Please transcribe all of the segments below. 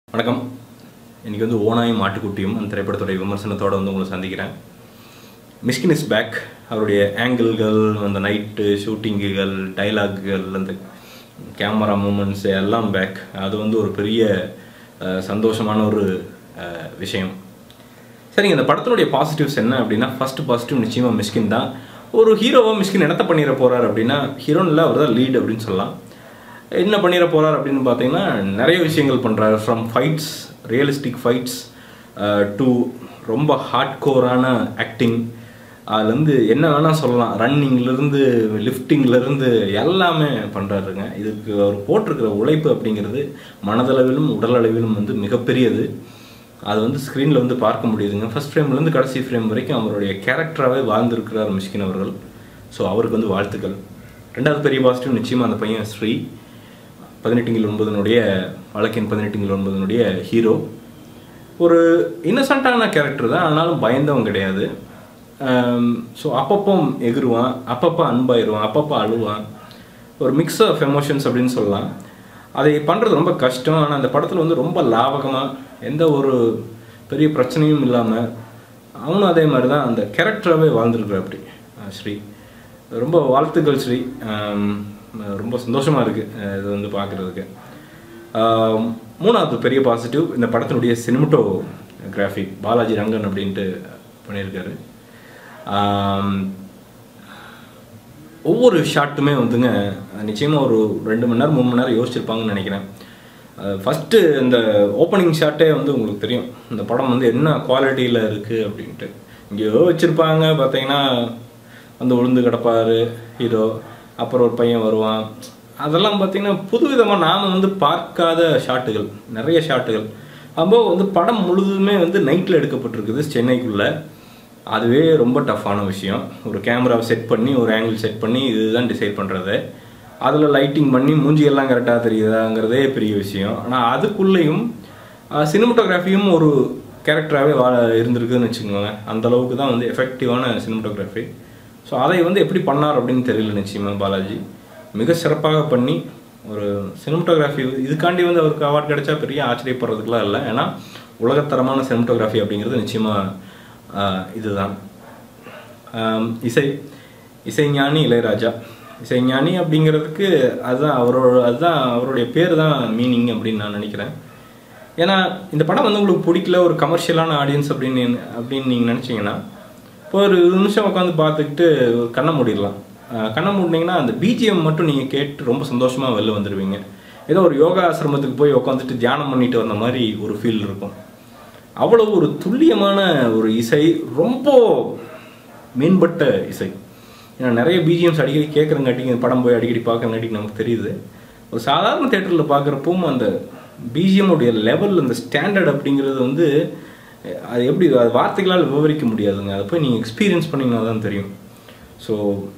வணக்கம் இன்னைக்கு வந்து ஓனாயும் மாட்டுக்குட்டியும் அந்த திரைப்படத்துடைய விமர்சனத்தோட வந்து உங்களை சந்திக்கிறேன் மிஸ்கின் இஸ் பேக் அவருடைய ஆங்கிள்கள் அந்த நைட்டு ஷூட்டிங்குகள் டைலாக்குகள் அந்த கேமரா மூமெண்ட்ஸ் எல்லாம் பேக் அது வந்து ஒரு பெரிய அஹ், சந்தோஷமான ஒரு அஹ், விஷயம் சரிங்க இந்த படத்தினுடைய பாசிட்டிவ்ஸ் என்ன அப்படின்னா ஃபர்ஸ்ட் பாசிட்டிவ் நிச்சயமாக மிஸ்கின் தான் ஒரு ஹீரோவை மிஸ்கின் என்னத்த பண்ணிட போறார் அப்படின்னா ஹீரோன் இல்லை அவர் தான் லீட் அப்படின்னு சொல்லலாம் என்ன பண்ணிட போறார் அப்படின்னு பார்த்தீங்கன்னா நிறைய விஷயங்கள் பண்ணுறாரு from fights realistic fights to ரொம்ப ஹார்ட் கோரான ஆக்டிங் அதுலேருந்து என்ன வேணால் சொல்லலாம் ரன்னிங்லேருந்து லிஃப்டிங்லேருந்து எல்லாமே பண்ணுறாருங்க இதுக்கு அவர் போட்டிருக்கிற உழைப்பு அப்படிங்கிறது மனதளவிலும் உடலளவிலும் வந்து மிகப்பெரியது அது வந்து ஸ்க்ரீனில் வந்து பார்க்க முடியுதுங்க ஃபர்ஸ்ட் ஃப்ரேம்லேருந்து கடைசி ஃப்ரேம் வரைக்கும் அவருடைய கேரக்டராகவே வாழ்ந்திருக்கிறார் மிஷ்கின் அவர்கள் ஸோ அவருக்கு வந்து வாழ்த்துக்கள் ரெண்டாவது பெரிய பாசிட்டிவ் நிச்சயமாக அந்த பையன் ஸ்ரீ பதினெட்டுங்கில் ஒன்பதனுடைய வழக்கின் பதினெட்டுங்கில் ஒன்பதனுடைய ஹீரோ ஒரு இன்னசென்ட்டான கேரக்டர் தான் ஆனாலும் பயந்தவன் கிடையாது ஸோ அப்பப்போ எகிருவான் அப்பப்போ அன்பாயிருவான் அப்பப்போ அழுவான் ஒரு மிக்ஸ் ஆஃப் எமோஷன்ஸ் அப்படின்னு சொல்லலாம் அதை பண்ணுறது ரொம்ப கஷ்டம் ஆனால் அந்த படத்தில் வந்து ரொம்ப லாவகமாக எந்த ஒரு பெரிய பிரச்சனையும் இல்லாமல் அவனும் அதே மாதிரி தான் அந்த கேரக்டராகவே வாழ்ந்துருக்குற அப்படி அஹ் ஸ்ரீ ரொம்ப வாழ்த்துக்கள் ஸ்ரீ ஆம், ரொம்ப சந்தோஷமாக இருக்குது இது வந்து பார்க்குறதுக்கு மூணாவது பெரிய பாசிட்டிவ் இந்த படத்தினுடைய சினிமட்டோ கிராஃபி பாலாஜி ரங்கன் அப்படின்ட்டு பண்ணியிருக்காரு ஆம், ஒவ்வொரு ஷாட்டுமே வந்துங்க நிச்சயமாக ஒரு ரெண்டு மணி நேரம் மூணு மணி நேரம் யோசிச்சிருப்பாங்கன்னு நினைக்கிறேன் ஃபஸ்ட்டு இந்த ஓப்பனிங் ஷாட்டே வந்து உங்களுக்கு தெரியும் இந்த படம் வந்து என்ன குவாலிட்டியில் இருக்குது அப்படின்ட்டு இங்கேயோ வச்சுருப்பாங்க பார்த்தீங்கன்னா வந்து விழுந்து கிடப்பாரு ஹீரோ அப்புறம் ஒரு பையன் வருவான் அதெல்லாம் பார்த்தீங்கன்னா புதுவிதமாக நாம் வந்து பார்க்காத ஷாட்டுகள் நிறைய ஷாட்டுகள் அப்போ வந்து படம் முழுதுமே வந்து நைட்டில் எடுக்கப்பட்டிருக்குது சென்னைக்குள்ளே அதுவே ரொம்ப டஃப்பான விஷயம் ஒரு கேமராவை செட் பண்ணி ஒரு ஆங்கிள் செட் பண்ணி இதுதான் டிசைட் பண்ணுறது அதில் லைட்டிங் பண்ணி மூஞ்சி எல்லாம் கரெக்டாக தெரியுதாங்கிறதே பெரிய விஷயம் ஆனால் அதுக்குள்ளேயும் சினிமட்டோகிராஃபியும் ஒரு கேரக்டராகவே வா இருந்திருக்குதுன்னு வச்சுக்கோங்களேன் அந்த அளவுக்கு தான் வந்து எஃபெக்டிவான சினிமட்டோகிராஃபி ஸோ அதை வந்து எப்படி பண்ணார் அப்படின்னு தெரியல நிச்சயமாக பாலாஜி மிக சிறப்பாக பண்ணி ஒரு சினிமட்டோகிராஃபி இதுக்காண்டி வந்து அவருக்கு அவார்ட் கிடைச்சா பெரிய ஆச்சரியப்படுறதுக்குலாம் இல்லை ஏன்னா உலகத்தரமான சினிமட்டோகிராஃபி அப்படிங்கிறது நிச்சயமாக இதுதான் ஆம், இசை இசைஞானி இளையராஜா இசைஞானி அப்படிங்கிறதுக்கு அதுதான் அவரோட அதுதான் அவருடைய பேர் தான் மீனிங் அப்படின்னு நான் நினைக்கிறேன் ஏன்னா இந்த படம் வந்து உங்களுக்கு பிடிக்கல ஒரு கமர்ஷியலான ஆடியன்ஸ் அப்படின்னு அப்படின்னு நீங்கள் நினச்சிங்கன்னா இப்போ ஒரு நிமிஷம் உட்காந்து பார்த்துக்கிட்டு ஒரு கண்ணை மூடிடலாம் அஹ் கண்ணை மூடினீங்கன்னா அந்த பிஜிஎம் மட்டும் நீங்கள் கேட்டு ரொம்ப சந்தோஷமாக வெளில வந்துடுவீங்க ஏதோ ஒரு யோகா ஆசிரமத்துக்கு போய் உட்காந்துட்டு தியானம் பண்ணிட்டு வந்த மாதிரி ஒரு ஃபீல் இருக்கும் அவ்வளோ ஒரு துல்லியமான ஒரு இசை ரொம்ப மேம்பட்ட இசை ஏன்னா நிறைய பிஜிஎம்ஸ் அடிக்கடி கேட்குறங்காட்டிங்க படம் போய் அடிக்கடி பார்க்குறங்காட்டிக்கு நமக்கு தெரியுது ஒரு சாதாரண தேட்டரில் பார்க்குறப்பவும் அந்த பிஜிஎம் உடைய லெவல் அந்த ஸ்டாண்டர்ட் அப்படிங்கிறது வந்து அஹ், அது எப்படி அது வார்த்தைகளால் விவரிக்க முடியாதுங்க அதை போய் நீங்கள் எக்ஸ்பீரியன்ஸ் பண்ணிங்கன்னா தான் தெரியும் ஸோ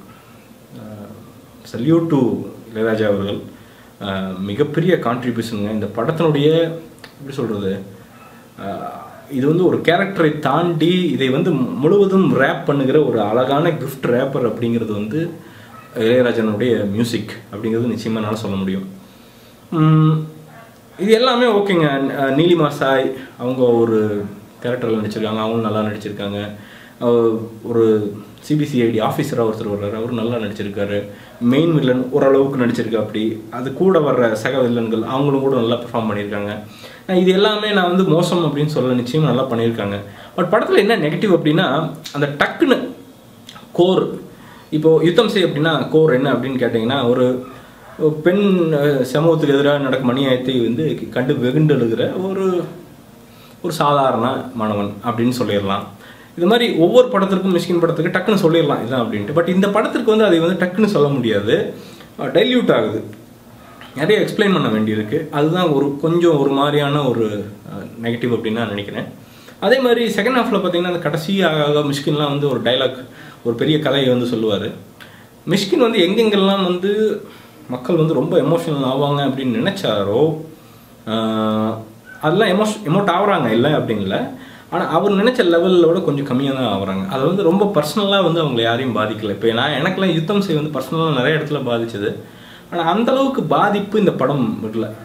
சல்யூட் டு இளையராஜா அவர்கள் அஹ், மிகப்பெரிய கான்ட்ரிபியூஷனுங்க இந்த படத்தினுடைய எப்படி சொல்கிறது இது வந்து ஒரு கேரக்டரை தாண்டி இதை வந்து முழுவதும் ரேப் பண்ணுகிற ஒரு அழகான கிஃப்ட் ரேப்பர் அப்படிங்கிறது வந்து இளையராஜனுடைய மியூசிக் அப்படிங்கிறது நிச்சயமாக என்னால் சொல்ல முடியும் உம், இது எல்லாமே ஓகேங்க அஹ் நீலிமா சாய் அவங்க ஒரு கேரக்டரில் நடிச்சிருக்காங்க அவங்களும் நல்லா நடிச்சிருக்காங்க அஹ் ஒரு சிபிசிஐடி ஆஃபீஸராக ஒருத்தர் வர்றாரு அவரும் நல்லா நடிச்சிருக்காரு மெயின் வில்லன் ஓரளவுக்கு நடிச்சிருக்கா அப்படி அது கூட வர்ற சக வில்லன்கள் அவங்களும் கூட நல்லா பெர்ஃபார்ம் பண்ணியிருக்காங்க நான் இது எல்லாமே நான் வந்து மோசம் அப்படின்னு சொல்ல நிச்சயம் நல்லா பண்ணியிருக்காங்க பட் படத்தில் என்ன நெகட்டிவ் அப்படின்னா அந்த டக்குன்னு கோர் இப்போ யுத்தம் செய் அப்படின்னா கோர் என்ன அப்படின்னு கேட்டிங்கன்னா ஒரு பெண் அஹ், சமூகத்துக்கு எதிராக நடக்கும் அநியாயத்தை வந்து கண்டு வெகுண்டு எழுகிற ஒரு ஒரு சாதாரண மாணவன் அப்படின்னு சொல்லிடலாம் இது மாதிரி ஒவ்வொரு படத்திற்கும் மிஷ்கின் படத்துக்கு டக்குன்னு சொல்லிடலாம் இதான் அப்படின்ட்டு பட் இந்த படத்திற்கு வந்து அதை வந்து டக்குன்னு சொல்ல முடியாது டைல்யூட் ஆகுது நிறைய எக்ஸ்பிளைன் பண்ண வேண்டியிருக்கு அதுதான் ஒரு கொஞ்சம் ஒரு மாதிரியான ஒரு நெகட்டிவ் அப்படின்னு நான் நினைக்கிறேன் அதே மாதிரி செகண்ட் ஹாஃபில் பார்த்தீங்கன்னா அந்த கடைசி ஆக மிஷ்கின்லாம் வந்து ஒரு டைலாக் ஒரு பெரிய கதையை வந்து சொல்லுவார் மிஷ்கின் வந்து எங்கெங்கெல்லாம் வந்து மக்கள் வந்து ரொம்ப எமோஷனல் ஆவாங்க அப்படின்னு நினைச்சாரோ ஆஹ், அதெல்லாம் எமோஷ் எமோட் ஆகுறாங்க இல்லை அப்படின்னு இல்லை ஆனால் அவர் நினைச்ச லெவலில் விட கொஞ்சம் கம்மியாக தான் ஆகுறாங்க அது வந்து ரொம்ப பர்சனலாக வந்து அவங்களை யாரையும் பாதிக்கல இப்போ நான் எனக்கெல்லாம் யுத்தம் செய்ய வந்து பர்சனலாக நிறைய இடத்துல பாதிச்சது ஆனால் அந்த அளவுக்கு பாதிப்பு இந்த படம் விடல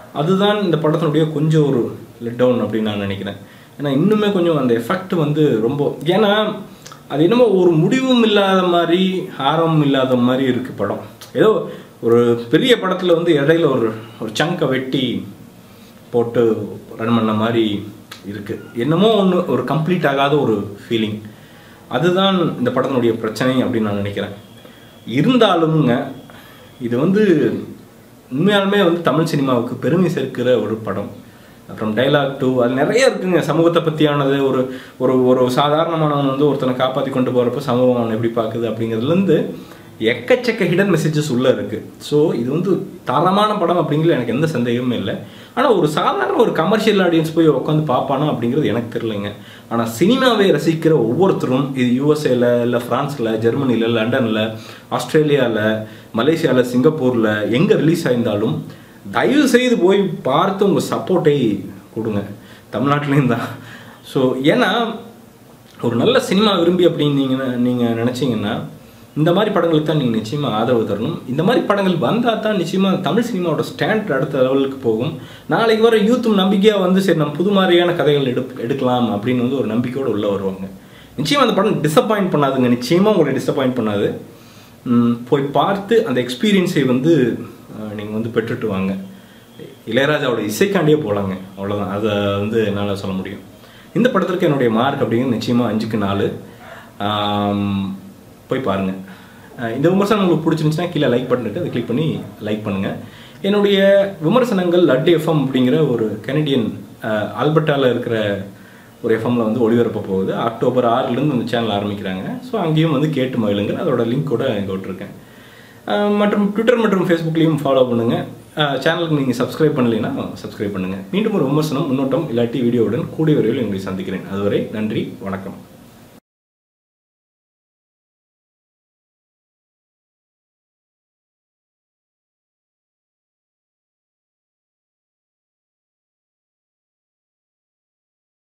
அதுதான் இந்த படத்தினுடைய கொஞ்சம் ஒரு லெட் டவுன் அப்படின்னு நான் நினைக்கிறேன் ஏன்னா இன்னுமே கொஞ்சம் அந்த எஃபெக்ட் வந்து ரொம்ப ஏன்னா அது என்னமோ ஒரு முடிவும் இல்லாத மாதிரி ஆரம்பம் இல்லாத மாதிரி இருக்கு படம் ஏதோ ஒரு பெரிய படத்தில் வந்து இடையில ஒரு ஒரு சங்கை வெட்டி போட்டு ரன் பண்ண மாதிரி இருக்கு என்னமோ ஒன்று ஒரு கம்ப்ளீட் ஆகாத ஒரு ஃபீலிங் அதுதான் இந்த படத்தினுடைய பிரச்சனை அப்படின்னு நான் நினைக்கிறேன் இருந்தாலும்ங்க இது வந்து உண்மையாலுமே வந்து தமிழ் சினிமாவுக்கு பெருமை சேர்க்கிற ஒரு படம் அப்புறம் டைலாக் டூ அது நிறைய இருக்குங்க சமூகத்தை பற்றியானது ஒரு ஒரு ஒரு சாதாரணமானவன் வந்து ஒருத்தனை காப்பாற்றி கொண்டு போகிறப்ப சமூகம் அவனை எப்படி பார்க்குது அப்படிங்கிறதுலேருந்து எக்கச்சக்க ஹிடன் மெசேஜஸ் உள்ளே இருக்குது ஸோ இது வந்து தரமான படம் அப்படிங்கிறது எனக்கு எந்த சந்தேகமும் இல்லை ஆனால் ஒரு சாதாரண ஒரு கமர்ஷியல் ஆடியன்ஸ் போய் உட்காந்து பார்ப்பானா அப்படிங்கிறது எனக்கு தெரியலைங்க ஆனால் சினிமாவை ரசிக்கிற ஒவ்வொருத்தரும் இது யூஎஸ்ஏல இல்லை ஃப்ரான்ஸில் ஜெர்மனியில் லண்டனில் ஆஸ்திரேலியாவில் மலேசியாவில் சிங்கப்பூரில் எங்கே ரிலீஸ் ஆயிருந்தாலும் தயவு செய்து போய் பார்த்து உங்கள் சப்போர்ட்டை கொடுங்க தமிழ்நாட்டிலையும் தான் ஸோ ஏன்னா ஒரு நல்ல சினிமா விரும்பி அப்படின்னு நீங்கள் நீங்கள் நினச்சிங்கன்னா இந்த மாதிரி படங்களுக்கு தான் நீங்கள் நிச்சயமாக ஆதரவு தரணும் இந்த மாதிரி படங்கள் வந்தால் தான் நிச்சயமாக தமிழ் சினிமாவோட ஸ்டாண்ட் அடுத்த லெவலுக்கு போகும் நாளைக்கு வர யூத்தும் நம்பிக்கையாக வந்து சரி நம்ம புது மாதிரியான கதைகள் எடு எடுக்கலாம் அப்படின்னு வந்து ஒரு நம்பிக்கையோடு உள்ளே வருவாங்க நிச்சயமாக அந்த படம் டிசப்பாயிண்ட் பண்ணாதுங்க நிச்சயமாக உங்களை டிசப்பாயிண்ட் பண்ணாது ம், போய் பார்த்து அந்த எக்ஸ்பீரியன்ஸை வந்து நீங்கள் வந்து பெற்றுட்டு வாங்க இளையராஜாவோட இசைக்காண்டியே போகலாங்க அவ்வளோதான் அதை வந்து என்னால் சொல்ல முடியும் இந்த படத்திற்கு என்னுடைய மார்க் அப்படிங்கிறது நிச்சயமாக அஞ்சுக்கு நாலு ஆம், போய் பாருங்கள் இந்த விமர்சனம் உங்களுக்கு பிடிச்சிருந்துச்சுன்னா கீழே லைக் பட்டன் இருக்கு அதை கிளிக் பண்ணி லைக் பண்ணுங்கள் என்னுடைய விமர்சனங்கள் லட் எஃப்எம் அப்படிங்கிற ஒரு கனடியன் ஆல்பர்ட்டாவில் இருக்கிற ஒரு எஃப்எம்ல வந்து ஒளிபரப்ப போகுது அக்டோபர் ஆறுலேருந்து அந்த சேனல் ஆரம்பிக்கிறாங்க ஸோ அங்கேயும் வந்து கேட்டு மகிழுங்கள் அதோட லிங்க் கூட இங்கே விட்டுருக்கேன் அஹ் மற்றும் ட்விட்டர் மற்றும் ஃபேஸ்புக்லேயும் ஃபாலோ பண்ணுங்கள் சேனலுக்கு நீங்கள் சப்ஸ்கிரைப் பண்ணலைன்னா சப்ஸ்கிரைப் பண்ணுங்கள் மீண்டும் ஒரு விமர்சனம் முன்னோட்டம் இல்லாட்டி வீடியோவுடன் கூடிய விரைவில் உங்களை சந்திக்கிறேன் அதுவரை நன்றி வணக்கம்